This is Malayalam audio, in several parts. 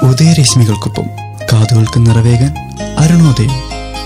ഉദയരശ്മികൾക്കൊപ്പം കാതുകൾക്ക് നിറവേകാൻ അരുണോദയം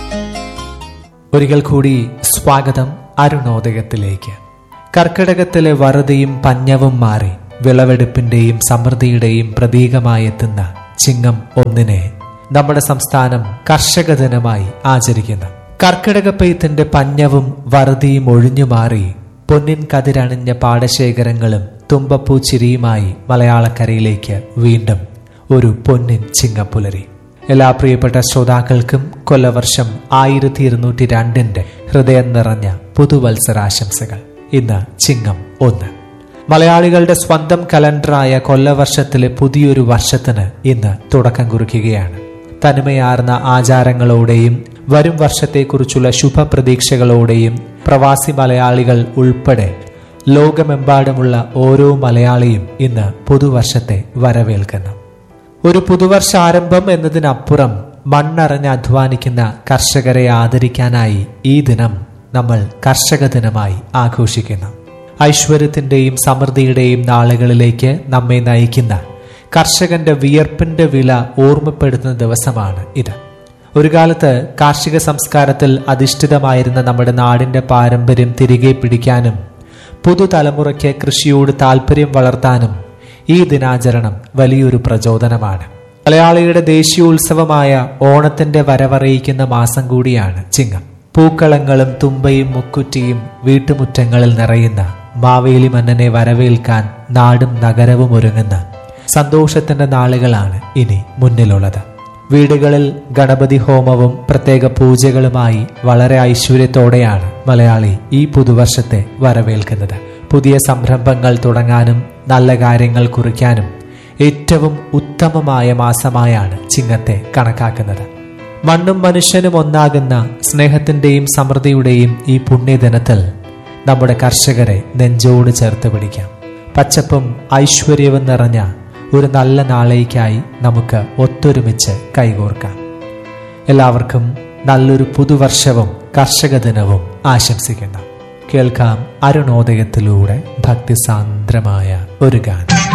ഒരിക്കൽ കൂടി സ്വാഗതം അരുണോദയത്തിലേക്ക് കർക്കിടകത്തിലെ വറുതിയും പഞ്ഞവും മാറി വിളവെടുപ്പിന്റെയും സമൃദ്ധിയുടെയും പ്രതീകമായെത്തുന്ന ചിങ്ങം ഒന്നിനെ നമ്മുടെ സംസ്ഥാനം കർഷക ദിനമായി ആചരിക്കുന്നു കർക്കിടക പെയ്ത്തിന്റെ പഞ്ഞവും വറുതിയും ഒഴിഞ്ഞു മാറി പൊന്നിൻ കതിരണിഞ്ഞ പാടശേഖരങ്ങളും തുമ്പപ്പൂ ചിരിയുമായി മലയാളക്കരയിലേക്ക് വീണ്ടും ഒരു പൊന്നിൻ ചിങ്ങപ്പുലരി എല്ലാ പ്രിയപ്പെട്ട ശ്രോതാക്കൾക്കും കൊല്ലവർഷം ആയിരത്തി ഇരുന്നൂറ്റി രണ്ടിന്റെ ഹൃദയം നിറഞ്ഞ പുതുവത്സരാശംസകൾ ഇന്ന് ചിങ്ങം ഒന്ന് മലയാളികളുടെ സ്വന്തം കലണ്ടറായ കൊല്ലവർഷത്തിലെ പുതിയൊരു വർഷത്തിന് ഇന്ന് തുടക്കം കുറിക്കുകയാണ് തനിമയാർന്ന ആചാരങ്ങളോടെയും വരും വർഷത്തെക്കുറിച്ചുള്ള ശുഭപ്രതീക്ഷകളോടെയും പ്രവാസി മലയാളികൾ ഉൾപ്പെടെ ലോകമെമ്പാടുമുള്ള ഓരോ മലയാളിയും ഇന്ന് പുതുവർഷത്തെ വരവേൽക്കുന്നു ഒരു പുതുവർഷ ആരംഭം എന്നതിനപ്പുറം മണ്ണറിഞ്ഞ് അധ്വാനിക്കുന്ന കർഷകരെ ആദരിക്കാനായി ഈ ദിനം നമ്മൾ കർഷക ദിനമായി ആഘോഷിക്കുന്നു ഐശ്വര്യത്തിന്റെയും സമൃദ്ധിയുടെയും നാളുകളിലേക്ക് നമ്മെ നയിക്കുന്ന കർഷകന്റെ വിയർപ്പിന്റെ വില ഓർമ്മപ്പെടുത്തുന്ന ദിവസമാണ് ഇത് ഒരു കാലത്ത് കാർഷിക സംസ്കാരത്തിൽ അധിഷ്ഠിതമായിരുന്ന നമ്മുടെ നാടിന്റെ പാരമ്പര്യം തിരികെ പിടിക്കാനും പുതുതലമുറയ്ക്ക് കൃഷിയോട് താല്പര്യം വളർത്താനും ഈ ദിനാചരണം വലിയൊരു പ്രചോദനമാണ് മലയാളിയുടെ ദേശീയോത്സവമായ ഓണത്തിന്റെ വരവറിയിക്കുന്ന മാസം കൂടിയാണ് ചിങ്ങം പൂക്കളങ്ങളും തുമ്പയും മുക്കുറ്റിയും വീട്ടുമുറ്റങ്ങളിൽ നിറയുന്ന മാവേലി മന്നനെ വരവേൽക്കാൻ നാടും നഗരവും ഒരുങ്ങുന്ന സന്തോഷത്തിന്റെ നാളുകളാണ് ഇനി മുന്നിലുള്ളത് വീടുകളിൽ ഗണപതി ഹോമവും പ്രത്യേക പൂജകളുമായി വളരെ ഐശ്വര്യത്തോടെയാണ് മലയാളി ഈ പുതുവർഷത്തെ വരവേൽക്കുന്നത് പുതിയ സംരംഭങ്ങൾ തുടങ്ങാനും നല്ല കാര്യങ്ങൾ കുറിക്കാനും ഏറ്റവും ഉത്തമമായ മാസമായാണ് ചിങ്ങത്തെ കണക്കാക്കുന്നത് മണ്ണും മനുഷ്യനും ഒന്നാകുന്ന സ്നേഹത്തിന്റെയും സമൃദ്ധിയുടെയും ഈ പുണ്യദിനത്തിൽ നമ്മുടെ കർഷകരെ നെഞ്ചോട് ചേർത്ത് പിടിക്കാം പച്ചപ്പും ഐശ്വര്യവും നിറഞ്ഞ ഒരു നല്ല നാളേക്കായി നമുക്ക് ഒത്തൊരുമിച്ച് കൈകോർക്കാം എല്ലാവർക്കും നല്ലൊരു പുതുവർഷവും കർഷക ദിനവും ആശംസിക്കുന്നു കേൾക്കാം അരുണോദയത്തിലൂടെ ഭക്തിസാന്ദ്രമായ ഒരു ഗാനം